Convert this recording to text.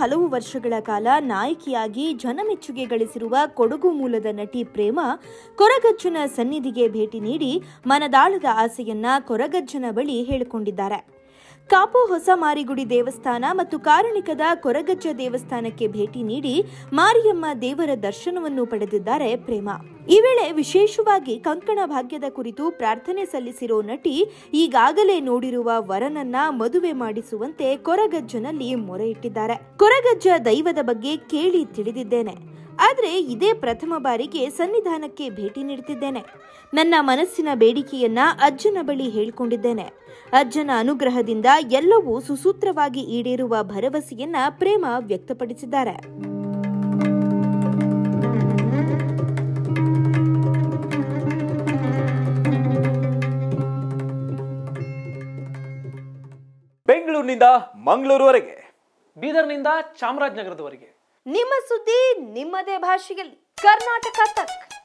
ಹಲವು ವರ್ಷಗಳ ಕಾಲ ನಾಯಕಿಯಾಗಿ ಜನಮೆಚ್ಚುಗೆ ಗಳಿಸಿರುವ ಕೊಡಗು ಮೂಲದ ನಟಿ ಪ್ರೇಮ ಕೊರಗಜ್ಜನ ಸನ್ನಿಧಿಗೆ ಭೇಟಿ ನೀಡಿ ಮನದಾಳದ ಆಸೆಯನ್ನ ಕೊರಗಜ್ಜನ ಬಳಿ ಹೇಳಿಕೊಂಡಿದ್ದಾರೆ ಕಾಪು ಹೊಸ ಮಾರಿಗುಡಿ ದೇವಸ್ಥಾನ ಮತ್ತು ಕಾರಣಿಕದ ಕೊರಗಜ್ಜ ದೇವಸ್ಥಾನಕ್ಕೆ ಭೇಟಿ ನೀಡಿ ಮಾರಿಯಮ್ಮ ದೇವರ ದರ್ಶನವನ್ನು ಪಡೆದಿದ್ದಾರೆ ಪ್ರೇಮ ಈ ವೇಳೆ ವಿಶೇಷವಾಗಿ ಕಂಕಣ ಭಾಗ್ಯದ ಕುರಿತು ಪ್ರಾರ್ಥನೆ ಸಲ್ಲಿಸಿರೋ ನಟಿ ಈಗಾಗಲೇ ನೋಡಿರುವ ವರನನ್ನ ಮದುವೆ ಮಾಡಿಸುವಂತೆ ಕೊರಗಜ್ಜನಲ್ಲಿ ಮೊರೆ ಇಟ್ಟಿದ್ದಾರೆ ಕೊರಗಜ್ಜ ದೈವದ ಬಗ್ಗೆ ಕೇಳಿ ತಿಳಿದಿದ್ದೇನೆ ಆದರೆ ಇದೇ ಪ್ರಥಮ ಬಾರಿಗೆ ಸನ್ನಿಧಾನಕ್ಕೆ ಭೇಟಿ ನೀಡುತ್ತಿದ್ದೇನೆ ನನ್ನ ಮನಸ್ಸಿನ ಬೇಡಿಕೆಯನ್ನ ಅಜ್ಜನ ಬಳಿ ಹೇಳಿಕೊಂಡಿದ್ದೇನೆ ಅಜ್ಜನ ಅನುಗ್ರಹದಿಂದ ಎಲ್ಲವೂ ಸುಸೂತ್ರವಾಗಿ ಈಡೇರುವ ಭರವಸೆಯನ್ನ ಪ್ರೇಮ ವ್ಯಕ್ತಪಡಿಸಿದ್ದಾರೆ ಬೆಂಗಳೂರಿನಿಂದ ಮಂಗಳೂರುವರೆಗೆ ಬೀದರ್ನಿಂದ ಚಾಮರಾಜನಗರದವರೆಗೆ ನಿಮ್ಮ ಸುದ್ದಿ ನಿಮ್ಮದೇ ಭಾಷೆಯಲ್ಲಿ ಕರ್ನಾಟಕ ತಕ್